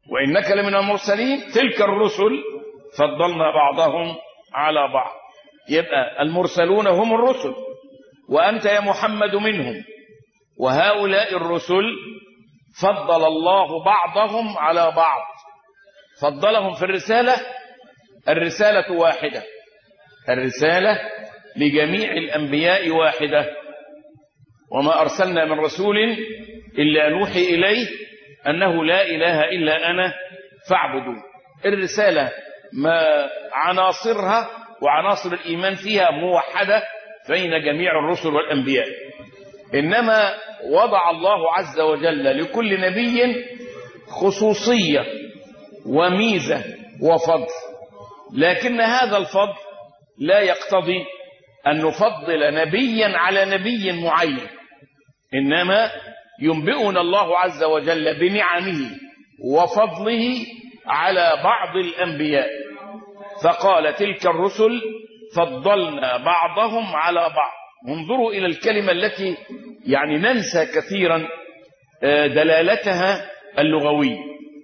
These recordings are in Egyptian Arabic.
وإنك لمن المرسلين تلك الرسل فضلنا بعضهم على بعض يبقى المرسلون هم الرسل وأنت يا محمد منهم وهؤلاء الرسل فضل الله بعضهم على بعض فضلهم في الرسالة الرسالة واحدة الرسالة لجميع الأنبياء واحدة وما أرسلنا من رسول إلا نوحي إليه أنه لا إله إلا أنا فاعبدون الرسالة ما عناصرها وعناصر الإيمان فيها موحدة بين جميع الرسل والأنبياء إنما وضع الله عز وجل لكل نبي خصوصية وميزة وفضل لكن هذا الفضل لا يقتضي أن نفضل نبيا على نبي معين إنما ينبئنا الله عز وجل بنعمه وفضله على بعض الأنبياء فقال تلك الرسل فضلنا بعضهم على بعض انظروا إلى الكلمة التي يعني ننسى كثيرا دلالتها اللغوية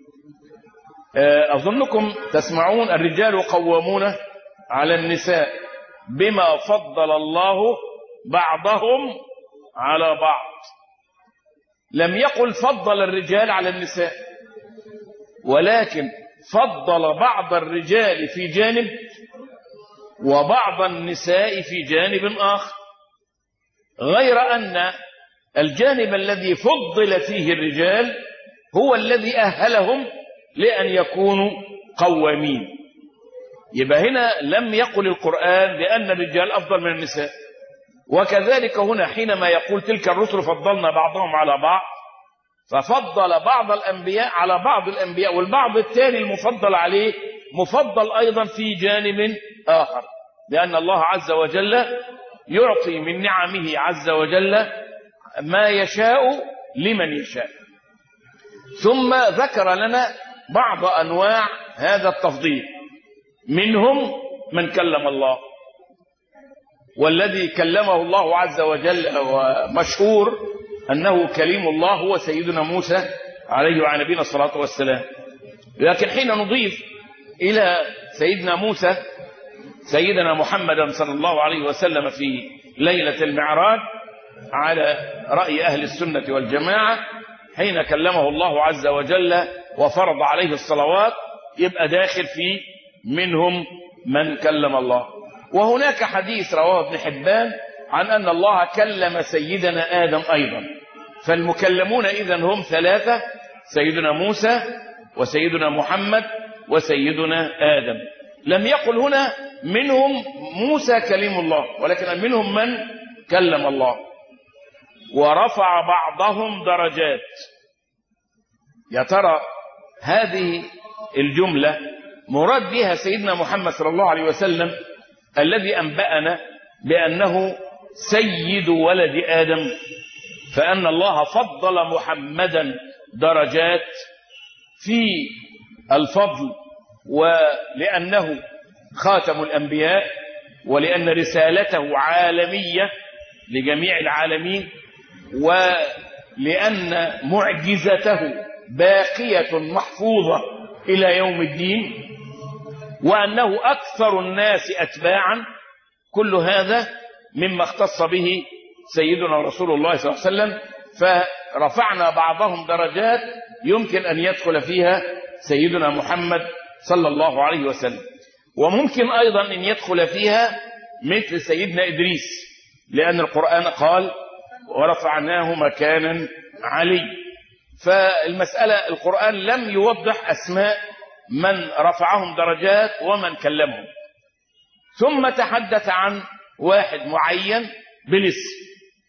أظنكم تسمعون الرجال قوامون على النساء بما فضل الله بعضهم على بعض لم يقل فضل الرجال على النساء ولكن فضل بعض الرجال في جانب وبعض النساء في جانب آخر غير أن الجانب الذي فضل فيه الرجال هو الذي أهلهم لأن يكونوا قوامين يبقى هنا لم يقل القرآن بأن الرجال أفضل من النساء وكذلك هنا حينما يقول تلك الرسل فضلنا بعضهم على بعض ففضل بعض الأنبياء على بعض الأنبياء والبعض الثاني المفضل عليه مفضل أيضا في جانب آخر لأن الله عز وجل يعطي من نعمه عز وجل ما يشاء لمن يشاء ثم ذكر لنا بعض أنواع هذا التفضيل منهم من كلم الله والذي كلمه الله عز وجل ومشهور أنه كليم الله هو سيدنا موسى عليه وعلى نبينا الصلاة والسلام لكن حين نضيف إلى سيدنا موسى سيدنا محمدا صلى الله عليه وسلم في ليلة المعراج على رأي أهل السنة والجماعة حين كلمه الله عز وجل وفرض عليه الصلوات يبقى داخل في منهم من كلم الله وهناك حديث رواه ابن حبان عن أن الله كلم سيدنا آدم أيضا فالمكلمون إذن هم ثلاثة سيدنا موسى وسيدنا محمد وسيدنا آدم لم يقل هنا منهم موسى كلم الله ولكن منهم من كلم الله ورفع بعضهم درجات يا ترى هذه الجملة مراد بها سيدنا محمد صلى الله عليه وسلم الذي أنبأنا بأنه سيد ولد آدم فأن الله فضل محمدا درجات في الفضل ولأنه خاتم الأنبياء ولأن رسالته عالمية لجميع العالمين ولأن معجزته باقية محفوظة إلى يوم الدين وأنه أكثر الناس أتباعا كل هذا مما اختص به سيدنا رسول الله صلى الله عليه وسلم فرفعنا بعضهم درجات يمكن أن يدخل فيها سيدنا محمد صلى الله عليه وسلم وممكن أيضا أن يدخل فيها مثل سيدنا إدريس لأن القرآن قال ورفعناه مكانا علي فالمسألة القرآن لم يوضح أسماء من رفعهم درجات ومن كلمهم ثم تحدث عن واحد معين بالاسم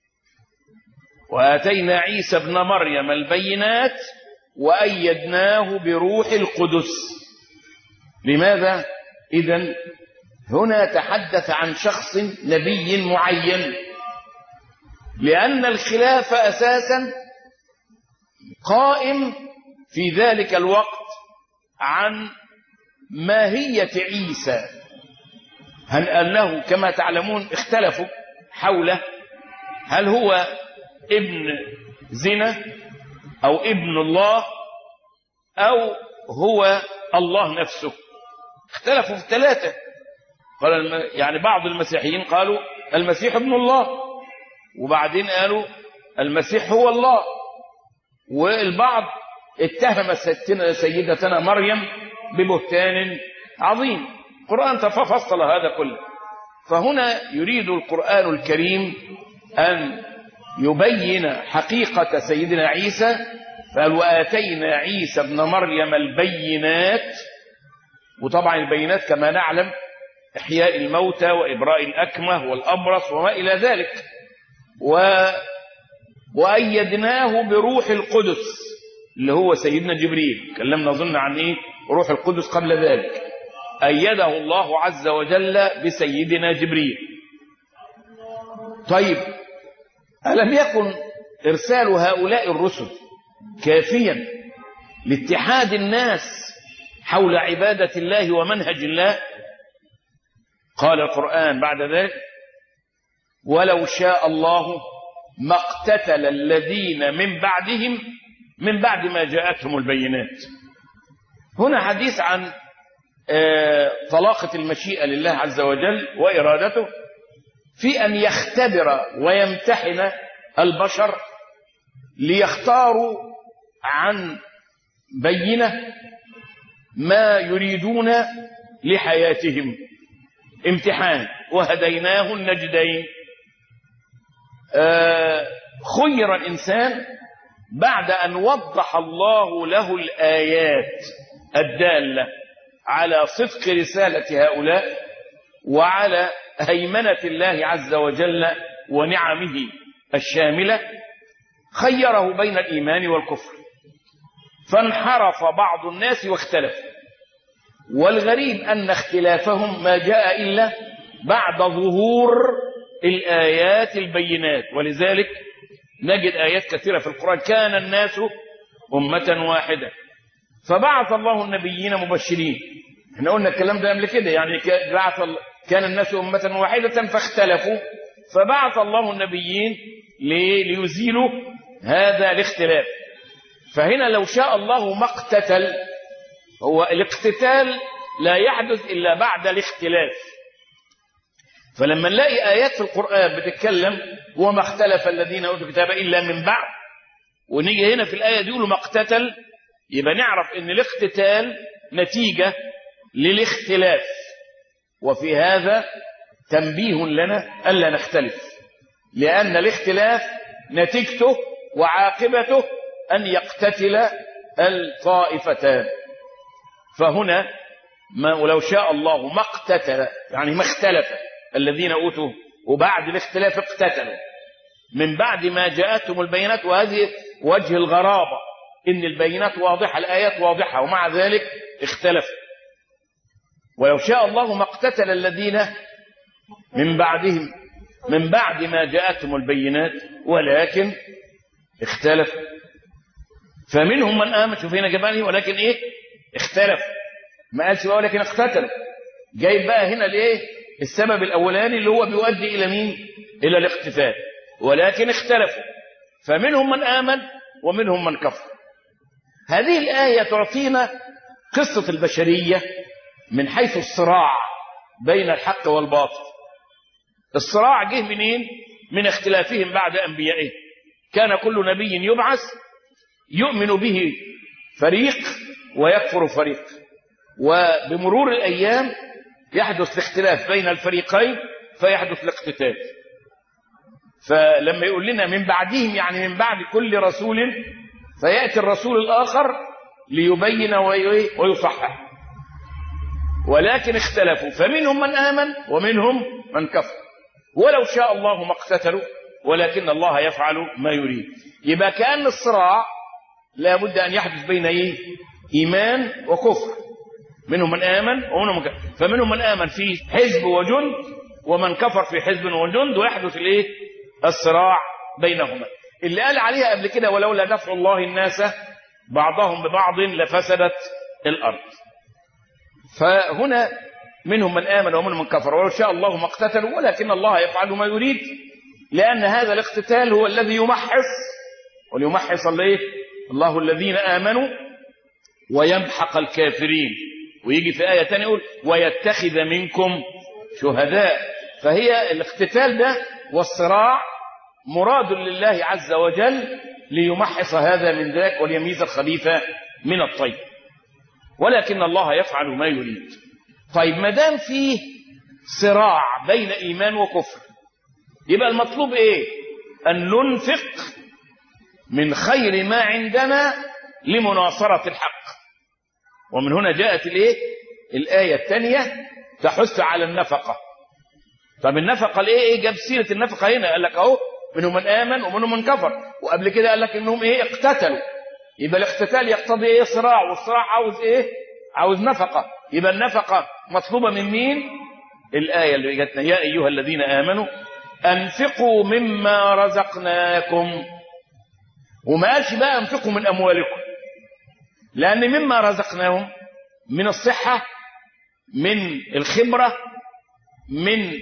وآتينا عيسى ابن مريم البينات وأيدناه بروح القدس لماذا؟ إذا هنا تحدث عن شخص نبي معين لأن الخلافة أساسا قائم في ذلك الوقت عن ماهية عيسى هل أنه كما تعلمون اختلفوا حوله هل هو ابن زنا أو ابن الله أو هو الله نفسه اختلفوا في ثلاثة قال الم... يعني بعض المسيحيين قالوا المسيح ابن الله وبعدين قالوا المسيح هو الله والبعض اتهم ستنا سيدتنا مريم ببهتان عظيم القرآن فصل هذا كله فهنا يريد القرآن الكريم أن يبين حقيقة سيدنا عيسى فقال وآتينا عيسى ابن مريم البينات وطبعا البينات كما نعلم إحياء الموتى وإبراء الأكمه والأبرص وما إلى ذلك و وأيدناه بروح القدس اللي هو سيدنا جبريل كلمنا ظن عن إيه روح القدس قبل ذلك أيده الله عز وجل بسيدنا جبريل طيب ألم يكن إرسال هؤلاء الرسل كافيا لاتحاد الناس حول عبادة الله ومنهج الله قال القرآن بعد ذلك ولو شاء الله ما اقتتل الذين من بعدهم من بعد ما جاءتهم البينات هنا حديث عن طلاقة المشيئة لله عز وجل وإرادته في أن يختبر ويمتحن البشر ليختاروا عن بينة ما يريدون لحياتهم امتحان وهديناه النجدين آه خير الإنسان بعد أن وضح الله له الآيات الدالة على صدق رسالة هؤلاء وعلى هيمنة الله عز وجل ونعمه الشاملة خيره بين الإيمان والكفر فانحرف بعض الناس واختلف والغريب أن اختلافهم ما جاء إلا بعد ظهور الآيات البينات ولذلك نجد آيات كثيرة في القرآن كان الناس أمة واحدة فبعث الله النبيين مبشرين احنا قلنا الكلام ده قبل كده يعني بعث كان الناس أمة واحدة فاختلفوا فبعث الله النبيين ليزيلوا هذا الاختلاف فهنا لو شاء الله ما اقتتل هو الاقتتال لا يحدث إلا بعد الاختلاف فلما نلاقي آيات في القرآن بتتكلم وما اختلف الذين أوتوا الكتاب إلا من بعد ونيجي هنا في الآية دي يقولوا ما اقتتل يبقى نعرف ان الاقتتال نتيجة للاختلاف وفي هذا تنبيه لنا ألا نختلف لأن الاختلاف نتيجته وعاقبته أن يقتتل الطائفتان فهنا ما ولو شاء الله ما اقتتل يعني ما اختلف الذين أوتوا وبعد الاختلاف اقتتلوا من بعد ما جاءتهم البينات وهذه وجه الغرابة إن البينات واضحة الآيات واضحة ومع ذلك اختلفوا ولو شاء الله ما اقتتل الذين من بعدهم من بعد ما جاءتهم البينات ولكن اختلفوا فمنهم من آمن شوف هنا جباني ولكن ايه اختلف ما قالش بقى ولكن اقتتل جايب بقى هنا الايه السبب الاولاني اللي هو بيؤدي الى مين الى الاقتتال ولكن اختلفوا فمنهم من آمن ومنهم من كفر هذه الآية تعطينا قصة البشرية من حيث الصراع بين الحق والباطل الصراع جه منين من اختلافهم بعد أنبيائه كان كل نبي يبعث يؤمن به فريق ويكفر فريق وبمرور الأيام يحدث الاختلاف بين الفريقين فيحدث الاقتتال فلما يقول لنا من بعدهم يعني من بعد كل رسول فيأتي الرسول الآخر ليبين ويصحح ولكن اختلفوا فمنهم من آمن ومنهم من كفر ولو شاء الله ما eقتتلوا ولكن الله يفعل ما يريد يبقى كأن الصراع لا بد أن يحدث بين إيه؟ إيمان وكفر منهم من آمن ومنهم من كفر فمنهم من آمن في حزب وجند ومن كفر في حزب وجند ويحدث الإيه؟ الصراع بينهما اللي قال عليها قبل كده ولولا دفع الله الناس بعضهم ببعض لفسدت الأرض فهنا منهم من آمن ومنهم من كفر ولو شاء الله ما اقتتلوا ولكن الله يفعل ما يريد لأن هذا الاقتتال هو الذي يمحص وليمحص الله الله الذين آمنوا ويمحق الكافرين ويجي في آية تانية يقول ويتخذ منكم شهداء فهي الاقتتال ده والصراع مراد لله عز وجل ليمحص هذا من ذاك وليميز الخبيث من الطيب ولكن الله يفعل ما يريد طيب ما دام فيه صراع بين ايمان وكفر يبقى المطلوب ايه ان ننفق من خير ما عندنا لمناصره الحق ومن هنا جاءت الايه الايه الثانيه تحث على النفقه طب النفقه الايه ايه جاب سيره النفقه هنا قال لك اهو منهم من امن ومنهم من كفر وقبل كده قال لك انهم ايه اقتتلوا يبقى الاقتتال يقتضي ايه صراع والصراع عاوز ايه عاوز نفقه يبقى النفقه مطلوبه من مين الايه اللي جاتنا يا ايها الذين امنوا انفقوا مما رزقناكم وما قالش بقى انفقوا من اموالكم لان مما رزقناهم من الصحه من الخبره من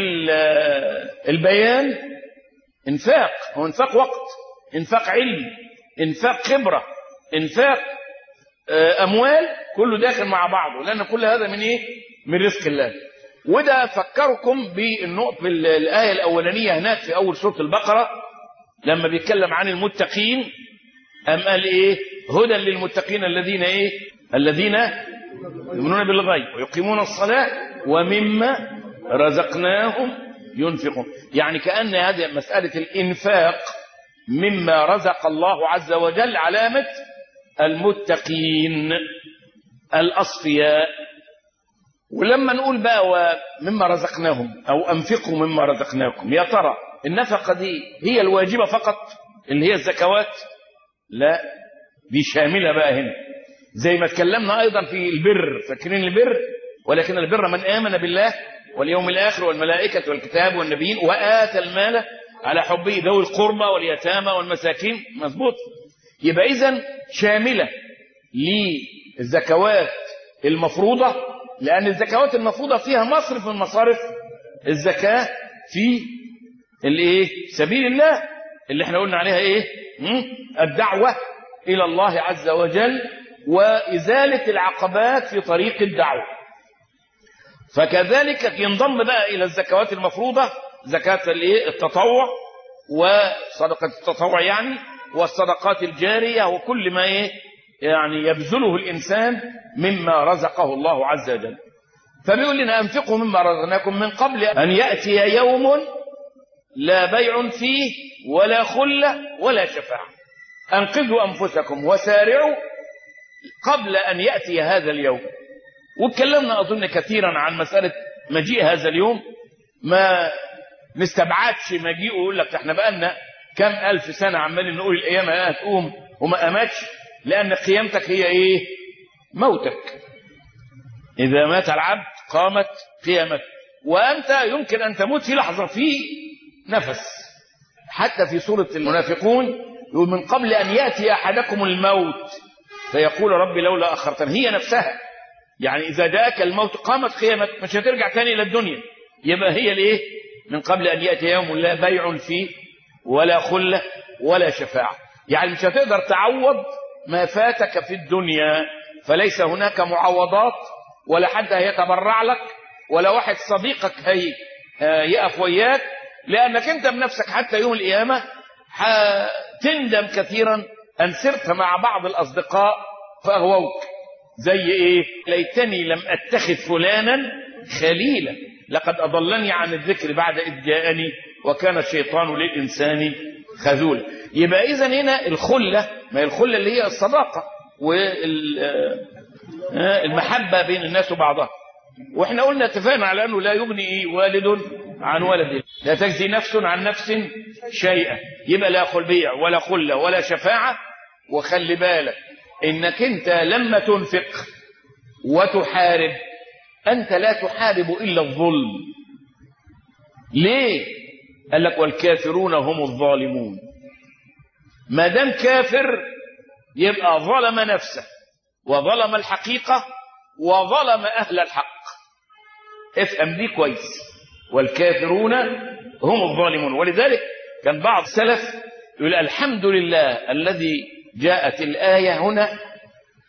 البيان انفاق هو انفاق وقت انفاق علم انفاق خبره انفاق اموال كله داخل مع بعضه لان كل هذا من ايه من رزق الله وده فكركم بالنقط بالايه الاولانيه هناك في اول سوره البقره لما بيتكلم عن المتقين ام قال ايه هدى للمتقين الذين ايه الذين يؤمنون بالغيب ويقيمون الصلاه ومما رزقناهم ينفقون يعني كأن هذه مسألة الإنفاق مما رزق الله عز وجل علامة المتقين الأصفياء ولما نقول بقى ومما رزقناهم أو أنفقوا مما رزقناكم يا ترى النفقة دي هي الواجبة فقط اللي هي الزكوات لا دي شاملة بقى هنا زي ما اتكلمنا أيضا في البر فاكرين البر ولكن البر من آمن بالله واليوم الآخر والملائكة والكتاب والنبيين وآتى المال على حبه ذوي القربى واليتامى والمساكين مظبوط يبقى إذن شاملة للزكوات المفروضة لأن الزكوات المفروضة فيها مصرف من مصارف الزكاة في الايه سبيل الله اللي احنا قلنا عليها ايه الدعوة إلى الله عز وجل وإزالة العقبات في طريق الدعوة فكذلك ينضم بقى إلى الزكوات المفروضة زكاة التطوع وصدقة التطوع يعني والصدقات الجارية وكل ما إيه يعني يبذله الإنسان مما رزقه الله عز وجل فبيقول لنا أنفقوا مما رزقناكم من قبل أن يأتي يوم لا بيع فيه ولا خلة ولا شفاعة أنقذوا أنفسكم وسارعوا قبل أن يأتي هذا اليوم واتكلمنا أظن كثيرا عن مسألة مجيء هذا اليوم ما نستبعدش مجيئه يقول لك احنا بقالنا كم ألف سنة عمالين نقول القيامة هتقوم وما قامتش لأن قيامتك هي إيه موتك إذا مات العبد قامت قيامته وأنت يمكن أن تموت في لحظة في نفس حتى في سورة المنافقون يقول من قبل أن يأتي أحدكم الموت فيقول ربي لولا أخرتني هي نفسها يعني إذا جاءك الموت قامت قيامك مش هترجع تاني إلى الدنيا يبقى هي الإيه من قبل أن يأتي يوم لا بيع فيه ولا خلة ولا شفاعة يعني مش هتقدر تعوض ما فاتك في الدنيا فليس هناك معوضات ولا حد هيتبرع لك ولا واحد صديقك هي يقف وياك لأنك أنت بنفسك حتى يوم القيامة هتندم كثيرا أن سرت مع بعض الأصدقاء فأغووك زي إيه ليتني لم أتخذ فلانا خليلا لقد أضلني عن الذكر بعد إذ جاءني وكان الشيطان للإنسان خذولا يبقى إذا هنا الخلة ما هي الخلة اللي هي الصداقة والمحبة بين الناس وبعضها واحنا قلنا اتفقنا على انه لا يغني إيه والد عن ولده لا تجزي نفس عن نفس شيئا يبقى لا خلبيع ولا خلة ولا شفاعة وخلي بالك انك انت لما تنفق وتحارب انت لا تحارب الا الظلم ليه قال لك والكافرون هم الظالمون ما دام كافر يبقى ظلم نفسه وظلم الحقيقة وظلم أهل الحق افهم دي كويس والكافرون هم الظالمون ولذلك كان بعض السلف يقول الحمد لله الذي جاءت الآية هنا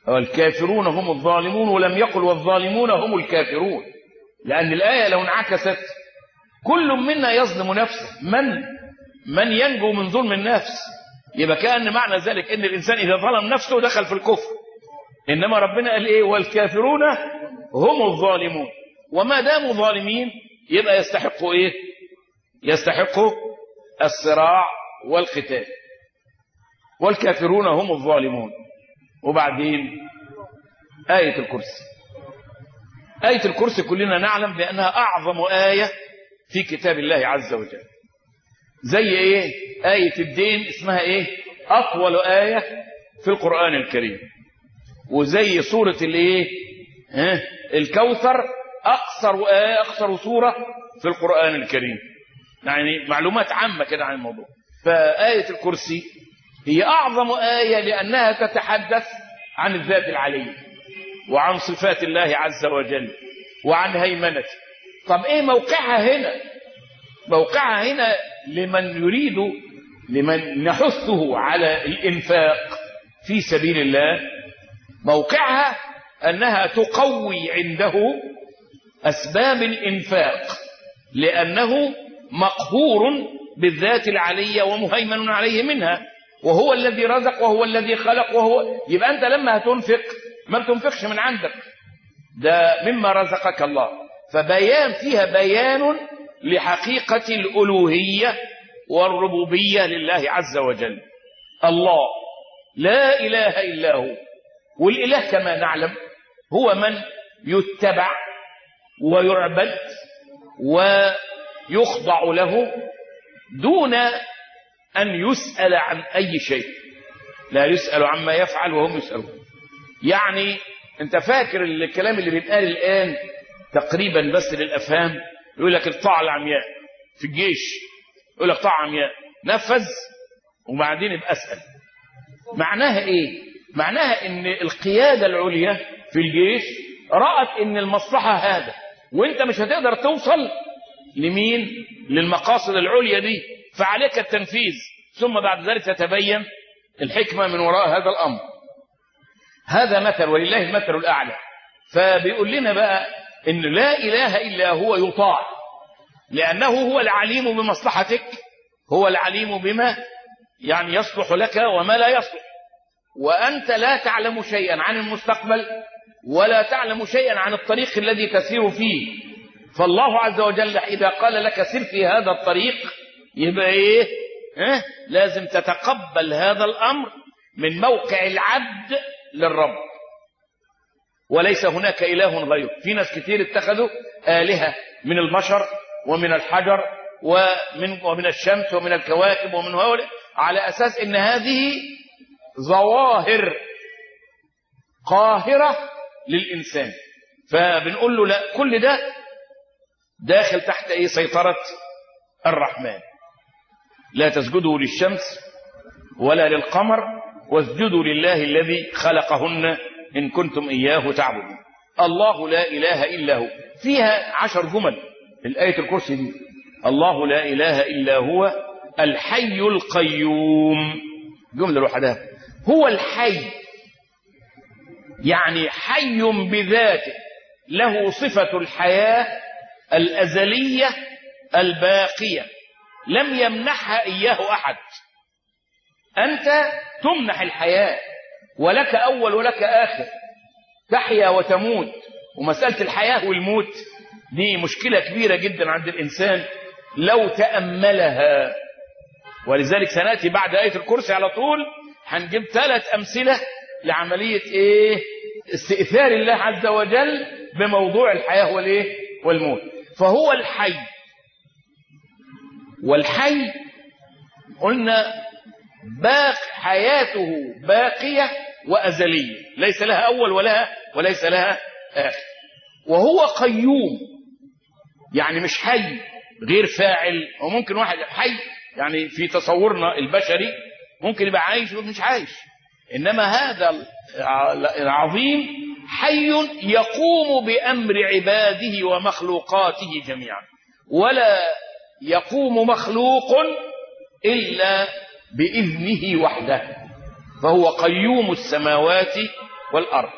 والكافرون هم الظالمون ولم يقل والظالمون هم الكافرون لأن الآية لو انعكست كل منا يظلم نفسه من من ينجو من ظلم النفس يبقى كأن معنى ذلك ان الانسان اذا ظلم نفسه دخل في الكفر انما ربنا قال ايه والكافرون هم الظالمون وما داموا ظالمين يبقى يستحقوا ايه يستحقوا الصراع والقتال والكافرون هم الظالمون وبعدين آية الكرسي آية الكرسي كلنا نعلم بأنها أعظم آية في كتاب الله عز وجل زي ايه آية الدين اسمها ايه أطول آية في القرآن الكريم وزي سورة الايه ها الكوثر أقصر آية أقصر سورة في القرآن الكريم يعني معلومات عامة كده عن الموضوع فآية الكرسي هي أعظم آية لأنها تتحدث عن الذات العلية وعن صفات الله عز وجل وعن هيمنته طب ايه موقعها هنا موقعها هنا لمن يريد لمن نحثه على الإنفاق في سبيل الله موقعها أنها تقوي عنده أسباب الإنفاق لأنه مقهور بالذات العلية ومهيمن عليه منها وهو الذي رزق وهو الذي خلق وهو يبقى أنت لما هتنفق ما تنفقش من عندك ده مما رزقك الله فبيان فيها بيان لحقيقة الألوهية والربوبية لله عز وجل الله لا إله إلا هو والإله كما نعلم هو من يتبع ويعبد ويخضع له دون أن يسأل عن أي شيء لا يسأل عما يفعل وهم يسألون يعني انت فاكر الكلام اللي بيتقال الآن تقريبا بس للأفهام يقول لك الطاعة العمياء في الجيش يقول لك طاعة عمياء نفذ وبعدين يبقى اسأل معناها ايه معناها ان القيادة العليا في الجيش رأت ان المصلحة هذا وانت مش هتقدر توصل لمين للمقاصد العليا دي فعليك التنفيذ ثم بعد ذلك تتبين الحكمة من وراء هذا الأمر هذا مثل ولله المثل الأعلى فبيقول لنا بقى ان لا اله الا هو يطاع لانه هو العليم بمصلحتك هو العليم بما يعني يصلح لك وما لا يصلح وانت لا تعلم شيئا عن المستقبل ولا تعلم شيئا عن الطريق الذي تسير فيه فالله عز وجل اذا قال لك سر في هذا الطريق يبقى ايه اه؟ لازم تتقبل هذا الامر من موقع العبد للرب وليس هناك إله غيره في ناس كتير اتخذوا آلهة من البشر ومن الحجر ومن, ومن الشمس ومن الكواكب ومن هؤلاء على أساس أن هذه ظواهر قاهرة للإنسان فبنقول له لا كل ده داخل تحت ايه سيطرة الرحمن لا تسجدوا للشمس ولا للقمر واسجدوا لله الذي خلقهن إن كنتم إياه تعبدون الله لا إله إلا هو فيها عشر جمل الآية الكرسي دي الله لا إله إلا هو الحي القيوم جملة لوحدها هو الحي يعني حي بذاته له صفة الحياة الأزلية الباقية لم يمنحها إياه أحد أنت تمنح الحياة ولك أول ولك آخر تحيا وتموت ومسألة الحياة والموت دي مشكلة كبيرة جدا عند الإنسان لو تأملها ولذلك سنأتي بعد آية الكرسي على طول هنجيب ثلاث أمثلة لعملية إيه استئثار الله عز وجل بموضوع الحياة والإيه والموت فهو الحي والحي قلنا باق حياته باقية وأزلية ليس لها أول ولها وليس لها آخر وهو قيوم يعني مش حي غير فاعل وممكن واحد حي يعني في تصورنا البشري ممكن يبقى عايش ومش عايش إنما هذا العظيم حي يقوم بأمر عباده ومخلوقاته جميعا ولا يقوم مخلوق إلا بإذنه وحده فهو قيوم السماوات والأرض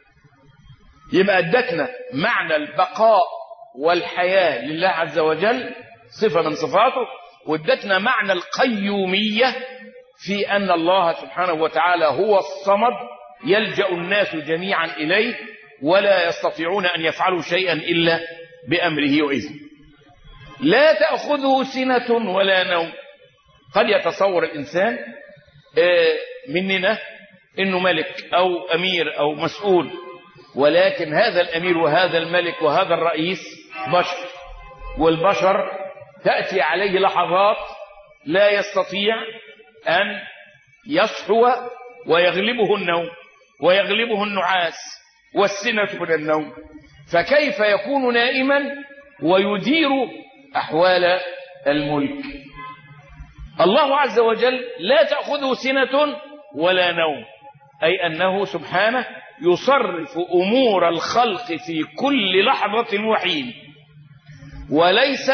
يبقى ادتنا معنى البقاء والحياة لله عز وجل صفة من صفاته وادتنا معنى القيومية في أن الله سبحانه وتعالى هو الصمد يلجأ الناس جميعا إليه ولا يستطيعون أن يفعلوا شيئا إلا بأمره وإذنه لا تأخذه سنة ولا نوم قد يتصور الإنسان مننا إنه ملك أو أمير أو مسؤول ولكن هذا الأمير وهذا الملك وهذا الرئيس بشر والبشر تأتي عليه لحظات لا يستطيع أن يصحو ويغلبه النوم ويغلبه النعاس والسنة من النوم فكيف يكون نائما ويدير أحوال الملك الله عز وجل لا تأخذه سنة ولا نوم أي أنه سبحانه يصرف أمور الخلق في كل لحظة وحين وليس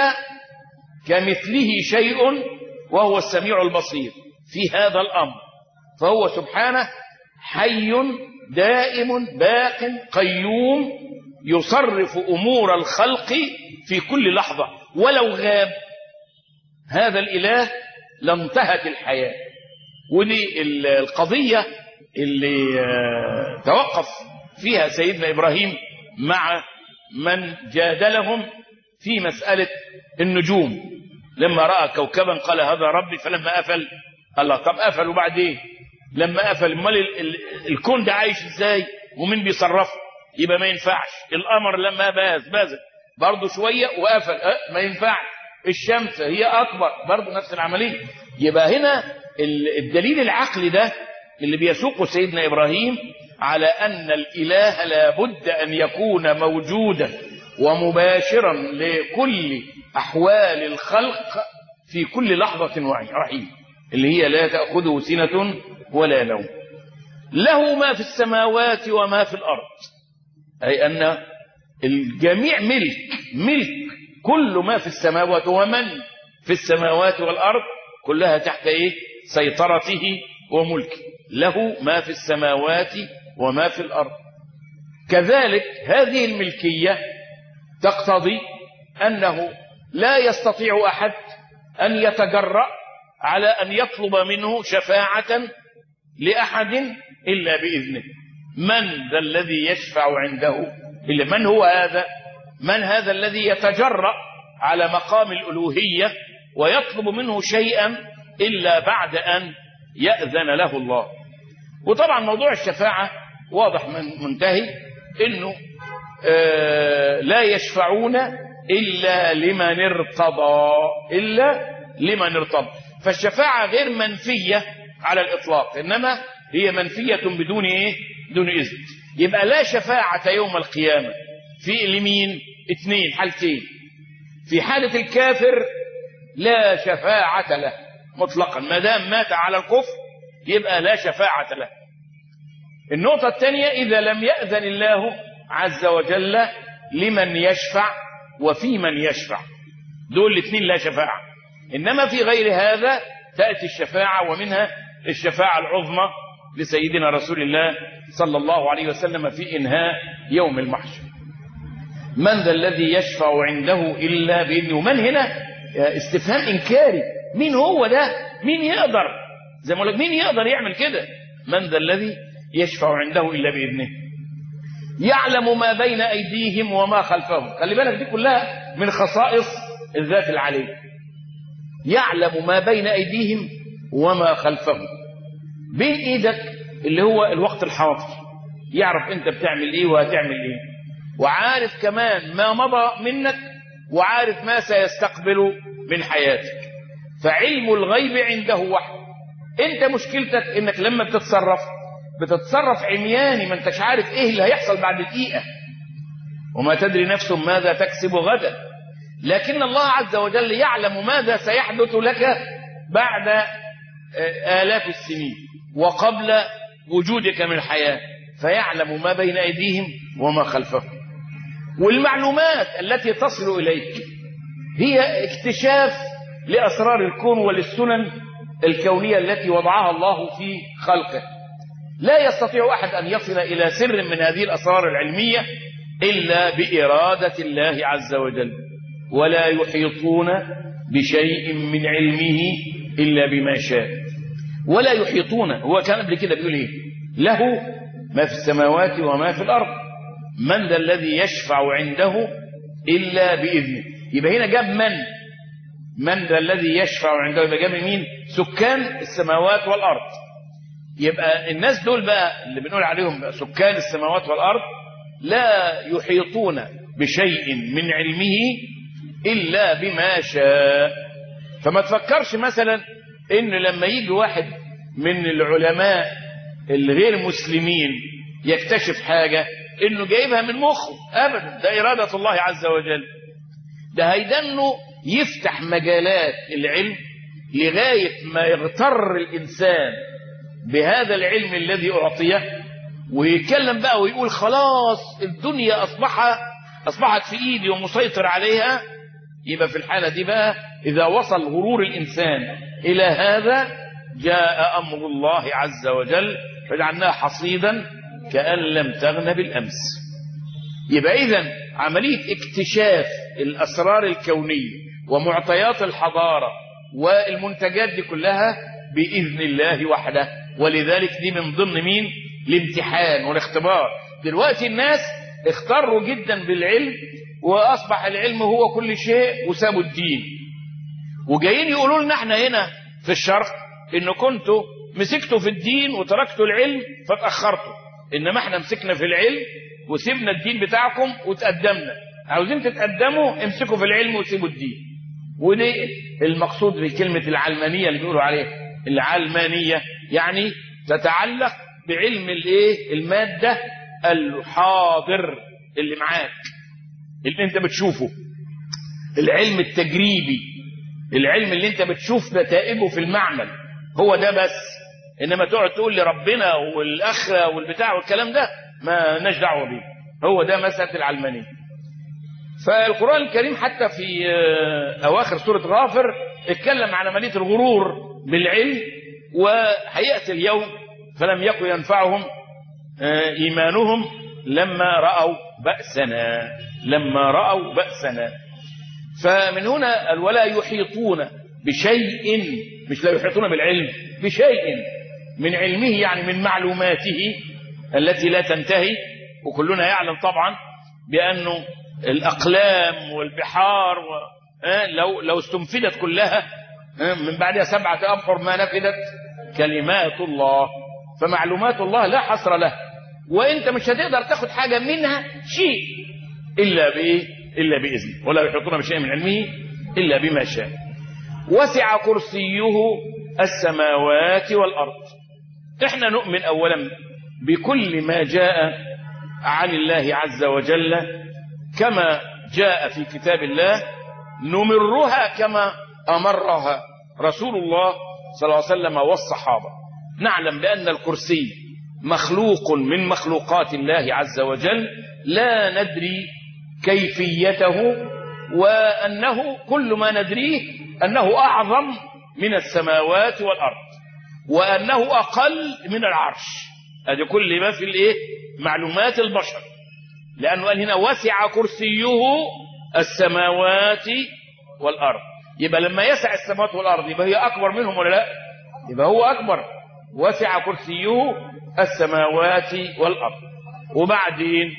كمثله شيء وهو السميع البصير في هذا الأمر فهو سبحانه حي دائم باق قيوم يصرف أمور الخلق في كل لحظة ولو غاب هذا الإله لانتهت الحياة ودي القضية اللي توقف فيها سيدنا إبراهيم مع من جادلهم في مسألة النجوم لما رأى كوكبا قال هذا ربي فلما أفل الله طب أفل وبعدين لما أفل امال الكون ده عايش ازاي ومين بيصرفه يبقى ما ينفعش القمر لما باز باز برضه شوية وقفل أه ما ينفعش الشمس هي أكبر برضه نفس العملية يبقى هنا الدليل العقلي ده اللي بيسوقه سيدنا إبراهيم على أن الإله لابد أن يكون موجودا ومباشرا لكل أحوال الخلق في كل لحظة وعين اللي هي لا تأخذه سنة ولا نوم له ما في السماوات وما في الأرض أي أن الجميع ملك ملك كل ما في السماوات ومن في السماوات والأرض كلها تحت إيه سيطرته وملكه له ما في السماوات وما في الأرض كذلك هذه الملكية تقتضي أنه لا يستطيع أحد أن يتجرأ على أن يطلب منه شفاعة لأحد إلا بإذنه من ذا الذي يشفع عنده إلا من هو هذا من هذا الذي يتجرأ على مقام الألوهية ويطلب منه شيئا إلا بعد أن يأذن له الله وطبعا موضوع الشفاعة واضح من منتهي انه آه لا يشفعون الا لمن ارتضى الا لمن ارتضى فالشفاعة غير منفية على الاطلاق انما هي منفية بدون ايه بدون اذن يبقى لا شفاعة يوم القيامة في اليمين اثنين حالتين في حالة الكافر لا شفاعة له مطلقا ما دام مات على الكفر يبقى لا شفاعة له النقطة الثانية إذا لم يأذن الله عز وجل لمن يشفع وفي من يشفع دول الاثنين لا شفاعة إنما في غير هذا تأتي الشفاعة ومنها الشفاعة العظمى لسيدنا رسول الله صلى الله عليه وسلم في إنهاء يوم المحشر من ذا الذي يشفع عنده إلا بإذنه من هنا استفهام إنكاري مين هو ده مين يقدر زي ما لك مين يقدر يعمل كده من ذا الذي يشفع عنده إلا بإذنه يعلم ما بين أيديهم وما خلفهم خلي بالك دي كلها من خصائص الذات العلية يعلم ما بين أيديهم وما خلفهم بين إيدك اللي هو الوقت الحاضر يعرف أنت بتعمل إيه وهتعمل إيه وعارف كمان ما مضى منك وعارف ما سيستقبل من حياتك فعلم الغيب عنده وحده انت مشكلتك انك لما بتتصرف بتتصرف عمياني ما انتش عارف ايه اللي هيحصل بعد دقيقة وما تدري نفس ماذا تكسب غدا لكن الله عز وجل يعلم ماذا سيحدث لك بعد آلاف السنين وقبل وجودك من الحياة فيعلم ما بين أيديهم وما خلفهم والمعلومات التي تصل إليك هي اكتشاف لأسرار الكون وللسنن الكونية التي وضعها الله في خلقه لا يستطيع أحد أن يصل إلى سر من هذه الأسرار العلمية إلا بإرادة الله عز وجل ولا يحيطون بشيء من علمه إلا بما شاء ولا يحيطون هو كان قبل كده بيقول إيه له ما في السماوات وما في الأرض من ذا الذي يشفع عنده إلا بإذنه يبقى هنا جاب من من ذا الذي يشفع عنده يبقى جاب مين سكان السماوات والأرض يبقى الناس دول بقى اللي بنقول عليهم بقى سكان السماوات والأرض لا يحيطون بشيء من علمه إلا بما شاء فما تفكرش مثلا إن لما يجي واحد من العلماء الغير مسلمين يكتشف حاجة إنه جايبها من مخه أبدا ده إرادة الله عز وجل ده هيدنه يفتح مجالات العلم لغاية ما يغتر الإنسان بهذا العلم الذي أعطيه ويتكلم بقى ويقول خلاص الدنيا أصبح أصبحت في إيدي ومسيطر عليها يبقى في الحالة دي بقى إذا وصل غرور الإنسان إلى هذا جاء أمر الله عز وجل فجعلناه حصيدا كأن لم تغن بالأمس يبقى إذا عملية اكتشاف الأسرار الكونية ومعطيات الحضارة والمنتجات دي كلها بإذن الله وحده ولذلك دي من ضمن مين الامتحان والاختبار دلوقتي الناس اختروا جدا بالعلم وأصبح العلم هو كل شيء وسابوا الدين وجايين يقولوا لنا احنا هنا في الشرق ان كنتوا مسكتوا في الدين وتركتوا العلم فتأخرتوا انما احنا مسكنا في العلم وسيبنا الدين بتاعكم وتقدمنا عاوزين تتقدموا امسكوا في العلم وسيبوا الدين ودي المقصود بكلمة العلمانية اللي بيقولوا عليها العلمانية يعني تتعلق بعلم الايه المادة الحاضر اللي معاك اللي انت بتشوفه العلم التجريبي العلم اللي انت بتشوف نتائجه في المعمل هو ده بس انما تقعد تقول لي ربنا والاخره والبتاع والكلام ده ما لناش دعوه بيه هو ده مساله العلمانيه فالقران الكريم حتى في اواخر سوره غافر اتكلم عن عمليه الغرور بالعلم وهياتي اليوم فلم يكن ينفعهم ايمانهم لما راوا باسنا لما راوا باسنا فمن هنا ولا يحيطون بشيء مش لا يحيطون بالعلم بشيء من علمه يعني من معلوماته التي لا تنتهي وكلنا يعلم طبعا بأنه الأقلام والبحار و... لو لو استنفدت كلها من بعدها سبعة أبحر ما نفدت كلمات الله فمعلومات الله لا حصر له وانت مش هتقدر تاخد حاجة منها شيء إلا بإيه إلا بإذنه ولا يحيطون بشيء من علمه إلا بما شاء وسع كرسيه السماوات والأرض احنا نؤمن أولا بكل ما جاء عن الله عز وجل كما جاء في كتاب الله نمرها كما أمرها رسول الله صلى الله عليه وسلم والصحابة نعلم بأن الكرسي مخلوق من مخلوقات الله عز وجل لا ندري كيفيته وأنه كل ما ندريه أنه أعظم من السماوات والأرض وأنه أقل من العرش هذا كل ما في الإيه معلومات البشر لأنه قال هنا وسع كرسيه السماوات والأرض يبقى لما يسع السماوات والأرض يبقى هي أكبر منهم ولا لا يبقى هو أكبر وسع كرسيه السماوات والأرض وبعدين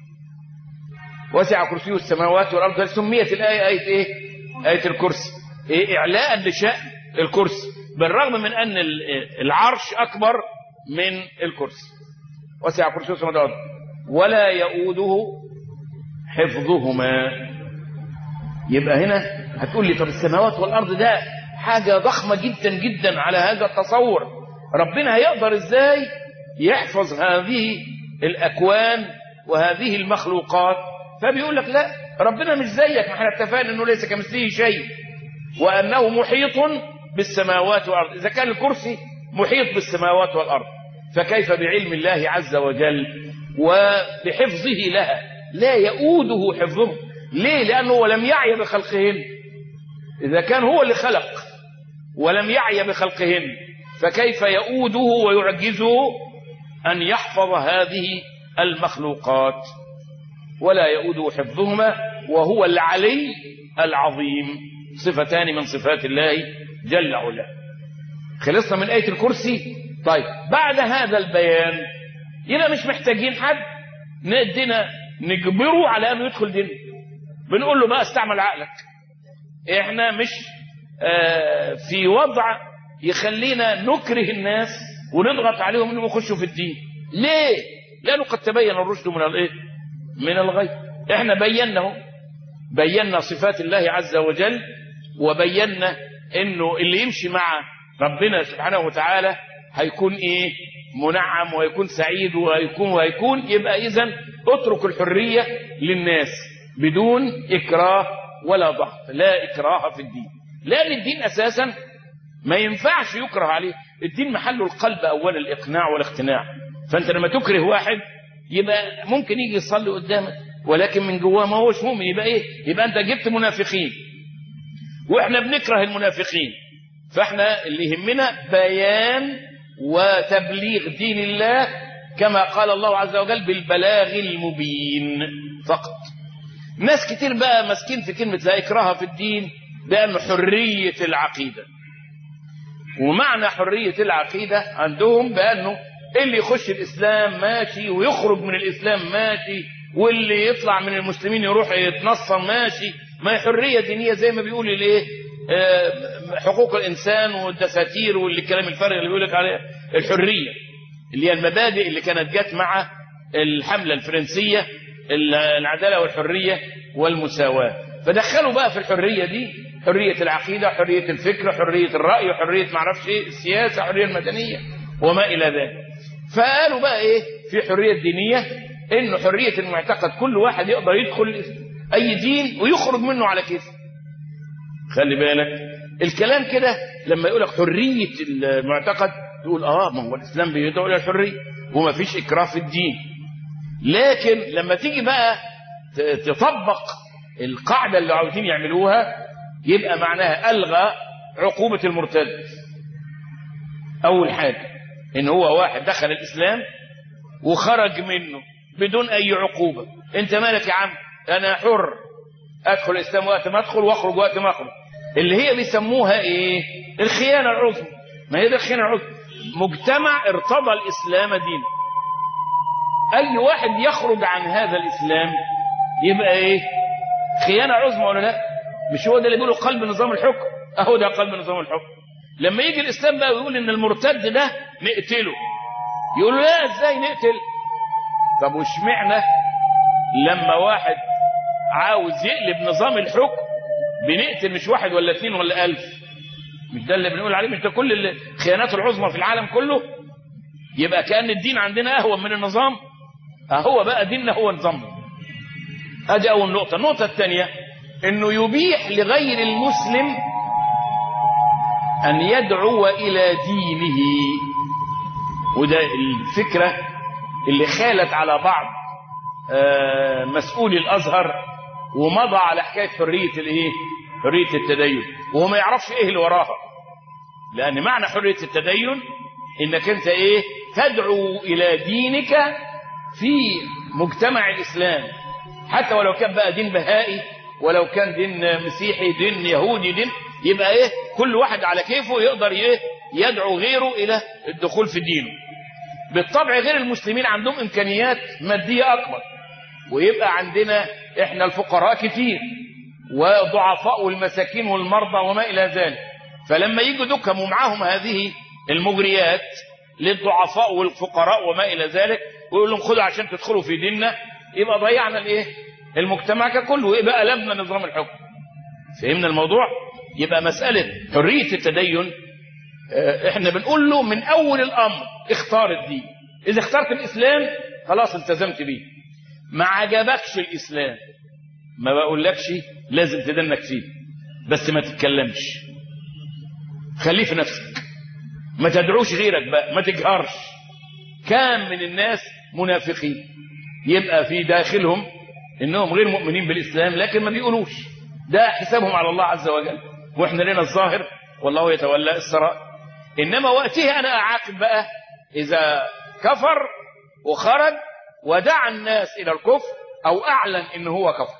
وسع كرسيه السماوات والأرض سميت الآية آية إيه آية الكرسي إيه إعلاء لشأن الكرسي بالرغم من أن العرش أكبر من الكرسي وسع كرسيه السماوات والأرض ولا يؤوده حفظهما يبقى هنا هتقول لي طب السماوات والأرض ده حاجة ضخمة جدا جدا على هذا التصور ربنا هيقدر ازاي يحفظ هذه الأكوان وهذه المخلوقات فبيقول لك لا ربنا مش زيك ما احنا اتفقنا انه ليس كمثله شيء وانه محيط بالسماوات والارض اذا كان الكرسي محيط بالسماوات والارض فكيف بعلم الله عز وجل وبحفظه لها لا يؤوده حفظه ليه لانه لم يعي بخلقهن اذا كان هو اللي خلق ولم يعي بخلقهن فكيف يؤوده ويعجزه أن يحفظ هذه المخلوقات ولا يؤود حفظهما وهو العلي العظيم صفتان من صفات الله جل وعلا خلصنا من آية الكرسي طيب بعد هذا البيان يبقى مش محتاجين حد ندينا نجبره على انه يدخل دين بنقول له بقى استعمل عقلك احنا مش آه في وضع يخلينا نكره الناس ونضغط عليهم انهم يخشوا في الدين ليه لانه قد تبين الرشد من الايه من الغي احنا بيناه بينا صفات الله عز وجل وبينا انه اللي يمشي مع ربنا سبحانه وتعالى هيكون ايه منعم وهيكون سعيد وهيكون وهيكون يبقى اذا اترك الحرية للناس بدون اكراه ولا ضغط لا اكراه في الدين لان الدين اساسا ما ينفعش يكره عليه الدين محله القلب اولا الاقناع والاقتناع فانت لما تكره واحد يبقى ممكن يجي يصلي قدامك ولكن من جواه ما هوش مؤمن يبقى ايه يبقى انت جبت منافقين واحنا بنكره المنافقين فاحنا اللي يهمنا بيان وتبليغ دين الله كما قال الله عز وجل بالبلاغ المبين فقط ناس كتير بقى ماسكين في كلمة لا إكراه في الدين بأنه حرية العقيدة ومعنى حرية العقيدة عندهم بأنه اللي يخش الإسلام ماشي ويخرج من الإسلام ماشي واللي يطلع من المسلمين يروح يتنصر ماشي ما هي حرية دينية زي ما بيقول الايه حقوق الإنسان والدساتير والكلام الفارغ اللي بيقول لك عليه الحرية اللي هي المبادئ اللي كانت جت مع الحملة الفرنسية العدالة والحرية والمساواة فدخلوا بقى في الحرية دي حرية العقيدة حرية الفكر حرية الرأي وحرية معرفش ايه السياسة حرية المدنية وما إلى ذلك فقالوا بقى ايه في حرية دينية انه حرية المعتقد كل واحد يقدر يدخل اي دين ويخرج منه على كيف خلي بالك الكلام كده لما يقول لك حرية المعتقد تقول اه ما هو الاسلام بيدعو الى الحرية وما فيش اكراه في الدين لكن لما تيجي بقى تطبق القاعدة اللي عاوزين يعملوها يبقى معناها الغى عقوبة المرتد اول حاجة ان هو واحد دخل الاسلام وخرج منه بدون اي عقوبة انت مالك يا عم انا حر ادخل الاسلام وقت ما ادخل واخرج وقت ما اخرج اللي هي بيسموها ايه الخيانة العظمى ما هي دي الخيانة العظمى مجتمع ارتضى الاسلام دينا اي واحد يخرج عن هذا الاسلام يبقى ايه خيانة عظمى ولا لا مش هو ده اللي بيقولوا قلب نظام الحكم اهو ده قلب نظام الحكم لما يجي الاسلام بقى ويقول ان المرتد ده نقتله يقولوا لا ازاي نقتل طب واشمعنى لما واحد عاوز يقلب نظام الحكم بنقتل مش واحد ولا اثنين ولا ألف مش ده اللي بنقول عليه مش ده كل الخيانات العظمى في العالم كله يبقى كأن الدين عندنا أهون من النظام هو بقى ديننا هو نظامنا ادي أول نقطة النقطة الثانية انه يبيح لغير المسلم ان يدعو الى دينه وده الفكرة اللي خالت على بعض مسؤولي الازهر ومضى على حكاية حرية الايه حرية التدين وهو ما يعرفش ايه اللي وراها لان معنى حرية التدين انك انت ايه تدعو الى دينك في مجتمع الاسلام حتى ولو كان بقى دين بهائي ولو كان دين مسيحي دين يهودي دين يبقى ايه كل واحد على كيفه يقدر ايه يدعو غيره الى الدخول في دينه بالطبع غير المسلمين عندهم امكانيات مادية اكبر ويبقى عندنا احنا الفقراء كتير وضعفاء والمساكين والمرضى وما الى ذلك فلما يجوا دكهم ومعاهم هذه المجريات للضعفاء والفقراء وما الى ذلك ويقول لهم خدوا عشان تدخلوا في ديننا يبقى ضيعنا الايه المجتمع ككل ويبقى قلبنا نظام الحكم فهمنا الموضوع يبقى مسألة حرية التدين احنا بنقول له من اول الامر اختار الدين اذا اخترت الاسلام خلاص التزمت بيه ما عجبكش الاسلام ما بقولكش لازم تدنك فيه بس ما تتكلمش خليه في نفسك ما تدعوش غيرك بقى ما تجهرش كام من الناس منافقين يبقى في داخلهم انهم غير مؤمنين بالاسلام لكن ما بيقولوش ده حسابهم على الله عز وجل واحنا لنا الظاهر والله يتولى السرائر انما وقتها انا اعاقب بقى اذا كفر وخرج ودعا الناس إلى الكفر أو أعلن إن هو كفر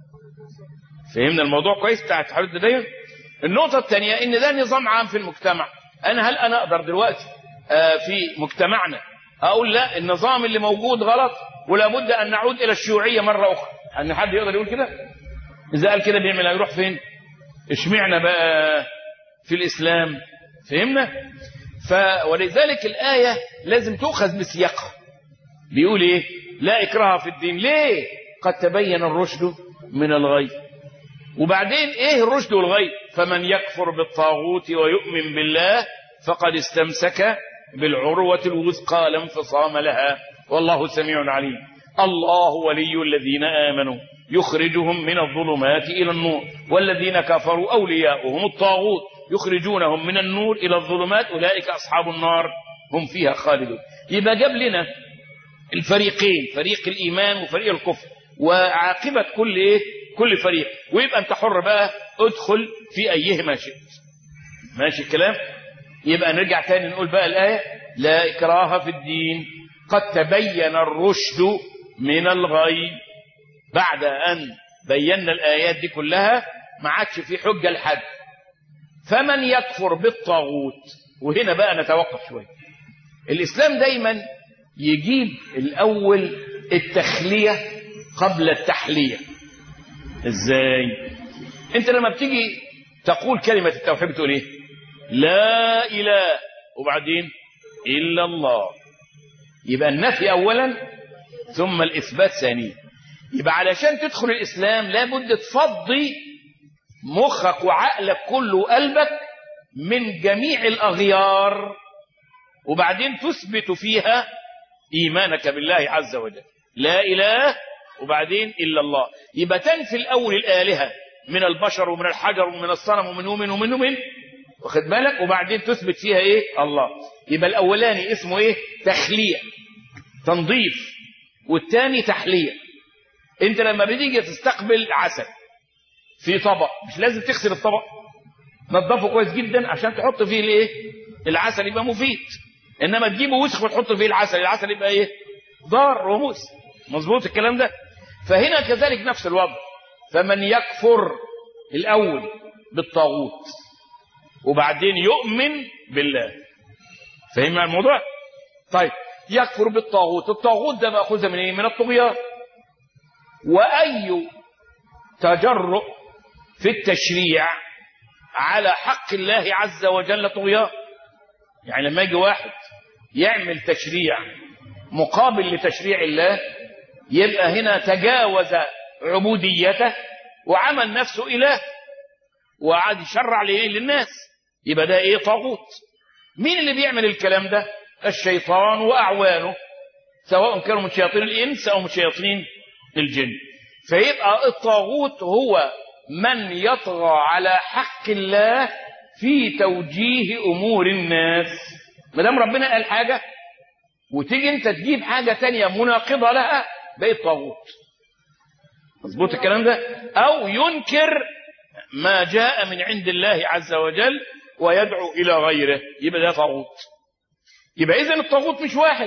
فهمنا الموضوع كويس بتاع اتحاد التدين النقطة الثانية إن ده نظام عام في المجتمع أنا هل أنا أقدر دلوقتي آه، في مجتمعنا أقول لا النظام اللي موجود غلط ولا بد أن نعود إلى الشيوعية مرة أخرى أن حد يقدر يقول كده إذا قال كده بيعمل هيروح فين اشمعنا بقى في الإسلام فهمنا ف ولذلك الآية لازم تؤخذ بسياقها بيقول إيه لا إكراه في الدين ليه قد تبين الرشد من الغي وبعدين إيه الرشد والغي فمن يكفر بالطاغوت ويؤمن بالله فقد استمسك بالعروة الوثقى لا انفصام لها والله سميع عليم الله ولي الذين آمنوا يخرجهم من الظلمات إلى النور والذين كفروا أولياؤهم الطاغوت يخرجونهم من النور إلى الظلمات أولئك أصحاب النار هم فيها خالدون يبقى جاب لنا الفريقين فريق الإيمان وفريق الكفر وعاقبة كل إيه كل فريق ويبقى أنت حر بقى ادخل في أيهما شئت ماشي الكلام يبقى نرجع تاني نقول بقى الآية لا إكراه في الدين قد تبين الرشد من الغي بعد أن بينا الآيات دي كلها ما عادش في حجة لحد فمن يكفر بالطاغوت وهنا بقى نتوقف شوية الإسلام دايما يجيب الأول التخلية قبل التحلية ازاي انت لما بتيجي تقول كلمة التوحيد بتقول ايه لا اله وبعدين الا الله يبقى النفي اولا ثم الاثبات ثانيا يبقى علشان تدخل الاسلام لابد تفضي مخك وعقلك كله وقلبك من جميع الاغيار وبعدين تثبت فيها ايمانك بالله عز وجل لا اله وبعدين الا الله يبقى تنفي الاول الالهه من البشر ومن الحجر ومن الصنم ومن ومن ومن ومن واخد بالك وبعدين تثبت فيها ايه الله يبقى الاولاني اسمه ايه تخليه تنظيف والثاني تحليه انت لما بتيجي تستقبل عسل في طبق مش لازم تغسل الطبق نظفه كويس جدا عشان تحط فيه الايه العسل يبقى مفيد انما تجيبه وسخ وتحط فيه العسل العسل يبقى ايه ضار وموس مظبوط الكلام ده فهنا كذلك نفس الوضع فمن يكفر الاول بالطاغوت وبعدين يؤمن بالله فهمنا الموضوع طيب يكفر بالطاغوت الطاغوت ده ماخوذه من ايه من الطغيان واي تجرؤ في التشريع على حق الله عز وجل طغيان يعني لما يجي واحد يعمل تشريع مقابل لتشريع الله يبقى هنا تجاوز عبوديته وعمل نفسه إله وعاد يشرع لإيه للناس يبقى ده إيه طاغوت مين اللي بيعمل الكلام ده الشيطان وأعوانه سواء كانوا من شياطين الإنس أو من شياطين الجن فيبقى الطاغوت هو من يطغى على حق الله في توجيه أمور الناس ما دام ربنا قال حاجة وتيجي انت تجيب حاجة تانية مناقضة لها بقيت طاغوت مظبوط الكلام ده او ينكر ما جاء من عند الله عز وجل ويدعو الى غيره يبقى ده طاغوت يبقى اذا الطاغوت مش واحد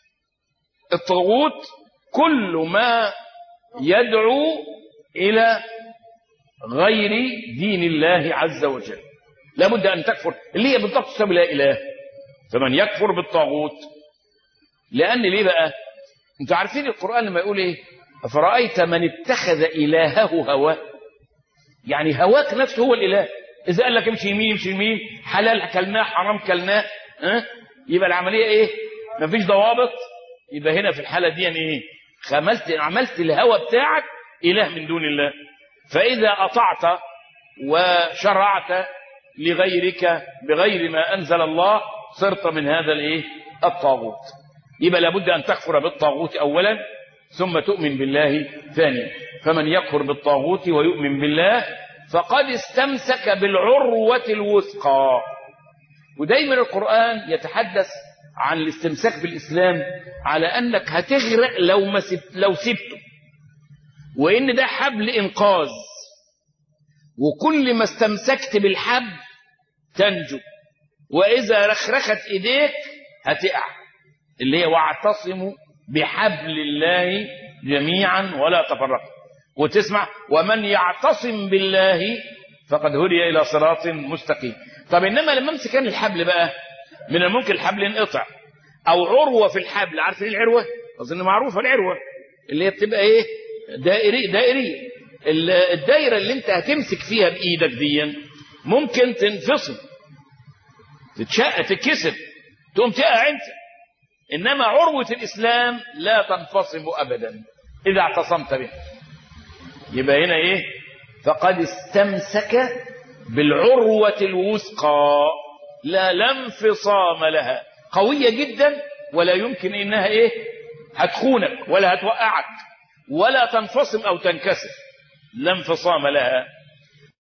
الطاغوت كل ما يدعو الى غير دين الله عز وجل لابد ان تكفر اللي هي بالضبط تسمى لا اله فمن يكفر بالطاغوت لان ليه بقى انتوا عارفين القران لما يقول ايه افرايت من اتخذ الهه هواه يعني هواك نفسه هو الاله اذا قال لك امشي يمين امشي يمين حلال كلناه حرام كلناه ها يبقى العمليه ايه مفيش ضوابط يبقى هنا في الحاله دي يعني ايه خملت عملت الهوى بتاعك اله من دون الله فاذا اطعت وشرعت لغيرك بغير ما انزل الله صرت من هذا الايه الطاغوت يبقى لابد ان تكفر بالطاغوت اولا ثم تؤمن بالله ثانيا فمن يكفر بالطاغوت ويؤمن بالله فقد استمسك بالعروة الوثقى ودايما القرآن يتحدث عن الاستمساك بالإسلام على أنك هتغرق لو ما سبت لو سبته وإن ده حبل إنقاذ وكل ما استمسكت بالحبل تنجو وإذا رخرخت إيديك هتقع اللي هي واعتصموا بحبل الله جميعا ولا تفرقوا وتسمع ومن يعتصم بالله فقد هدي الى صراط مستقيم طب انما لما امسك أنا الحبل بقى من الممكن الحبل ينقطع او عروه في الحبل عارفين العروه اظن معروفه العروه اللي هي بتبقى ايه دائري دائريه ال- الدايره اللي انت هتمسك فيها بايدك دي ممكن تنفصل تتشق تتكسر تقوم تقع انت انما عروه الاسلام لا تنفصم ابدا اذا اعتصمت بها يبقى هنا ايه فقد استمسك بالعروه الوثقى لا لا انفصام لها قويه جدا ولا يمكن انها ايه هتخونك ولا هتوقعك ولا تنفصم او تنكسر لا انفصام لها